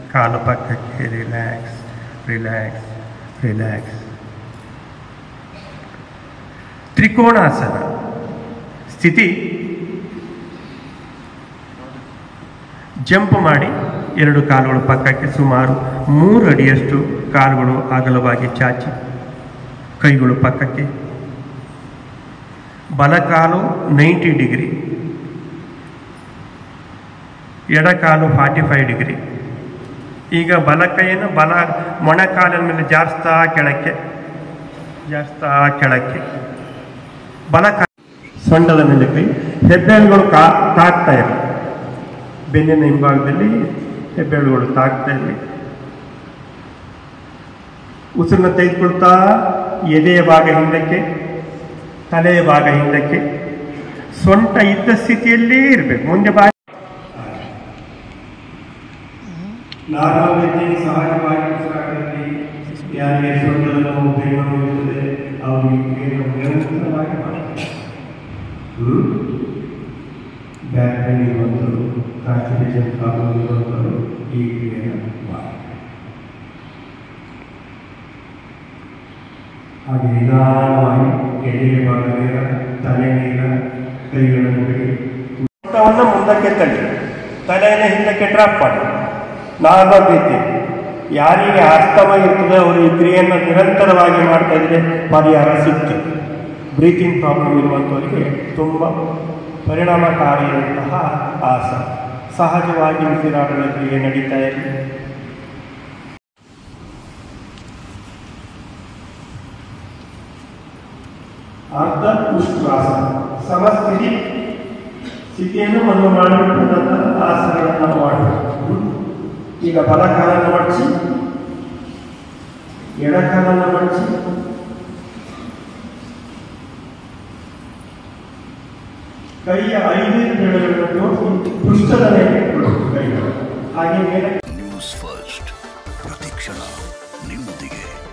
ಕಾಲು ಪಕ್ಕಕ್ಕೆ relax relax relax ತ್ರಿಕೋಣಾಸನ ಸ್ಥಿತಿ jump ಮಾಡಿ ಎರಡು ಕಾಲುಗಳು ಪಕ್ಕಕ್ಕೆ ಸುಮಾರು ಮೂರು ಅಡಿಯಷ್ಟು ಕಾಲುಗಳು ಅಗಲವಾಗಿ ಚಾಚಿ ಕೈಗಳು ಪಕ್ಕಕ್ಕೆ ಬಲಕಾಲು ನೈಂಟಿ ಡಿಗ್ರಿ ಎಡಕಾಲು ಫಾರ್ಟಿ ಫೈವ್ ಡಿಗ್ರಿ ಈಗ ಬಲ ಕೈಯನ್ನು ಬಲ ಮೊಣಕಾಲಿನ ಮೇಲೆ ಜಾಸ್ತಾ ಕೆಳಕ್ಕೆ ಜಾಸ್ತಾ ಕೆಳಕ್ಕೆ ಬಲ ಕಾ ಸೊಂಟದ ಮೇಲೆ ಕೈ ಹೆಬ್ಬೆರಳುಗಳು ಕಾ ತಾಕ್ತಾ ಇರಲಿ ಬೆನ್ನಿನ ಹಿಂಭಾಗದಲ್ಲಿ ಹೆಬ್ಬೆರಳುಗಳು ತಾಕ್ತಾ ಇರಲಿ ಉಸಿರನ್ನ ತೆಗೆದುಕೊಳ್ತಾ ಎದೆಯ ಭಾಗ ಹಿಂದಕ್ಕೆ ತಲೆಯ ಭಾಗ ಹಿಂದಕ್ಕೆ ಸೊಂಟ ಇದ್ದ ಸ್ಥಿತಿಯಲ್ಲೇ ಇರಬೇಕು ಮುಂದೆ ಬಾ ನಾರ್ಮಲ್ ವ್ಯಕ್ತಿ ಸಹಜವಾಗಿ ಉಸಿರಾಟದಲ್ಲಿ ಯಾರಿಗೆ ಸೊಂಟದ ನೋವು ಬೆನ್ನು ನೋವು ಇರ್ತದೆ ಅವರು ಈ ಕ್ರಿಯೆಯನ್ನು ನಿರಂತರವಾಗಿ ಮಾಡ್ತಾರೆ ಬ್ಯಾಕ್ ಪೇನ್ ಇರುವಂಥದ್ದು ಕಾನ್ಸ್ಟಿಪೇಷನ್ ಪ್ರಾಬ್ಲಮ್ ಇರುವಂಥದ್ದು ಈ ಕ್ರಿಯೆಯನ್ನು ಮಾಡ್ತಾರೆ ಹಾಗೆ ನಿಧಾನವಾಗಿ ಎದೆಯ ಭಾಗ ನೇರ ತಲೆ ನೇರ ಕೈಗಳನ್ನು ಬಿಡಿ ಊಟವನ್ನು ಮುಂದಕ್ಕೆ ತಳ್ಳಿ ತಲೆಯನ್ನು ಹಿಂದಕ್ಕೆ ಡ್ರಾಪ್ ಮಾಡಿ ನಾರ್ಮಲ್ ರೀತಿ ಯಾರಿಗೆ ಅಸ್ತಮ ಇರ್ತದೆ ಅವರು ಈ ಕ್ರಿಯೆಯನ್ನು ನಿರಂತರವಾಗಿ ಮಾಡ್ತಾ ಇದ್ರೆ ಪರಿಹಾರ ಸಿಗ್ತದೆ ಬ್ರೀತಿಂಗ್ ಪ್ರಾಬ್ಲಮ್ ಇರುವಂಥವರಿಗೆ ತುಂಬ ಪರಿಣಾಮಕಾರಿಯಾದಂತಹ ಆಸನ ಸಹಜವಾಗಿ ಉಸಿರಾಟದ ಕ್ರಿಯೆ ನಡೀತಾ ಇರಲಿ ಅರ್ಧ ಉಷ್ಟ್ರಾಸನ ಸಮಸ್ಥಿತಿ ಸ್ಥಿತಿಯನ್ನು ಒಂದು ಮಾಡಬೇಕು ನಂತರ ಆಸನಗಳನ್ನು ನಾವು ಮಾಡಬೇಕು ಈಗ ಬಲಕಾಲನ್ನು ಮಡಚಿ ಎಡಕಾಲನ್ನು ಮಡಚಿ ಕೈಯ ಐದೈದು ಬೆರಳುಗಳನ್ನು ಜೋಡಿಸಿ ಪೃಷ್ಠದ ಮೇಲೆ ಇಟ್ಕೊಳ್ಳೋದು ಕೈಗಳು ಹಾಗೆ ಮೇಲೆ ನ್ಯೂಸ್ ಫಸ್ಟ್ ಪ್ರತಿಕ್ಷಣ ನಿಮ್ಮೊಂದಿಗೆ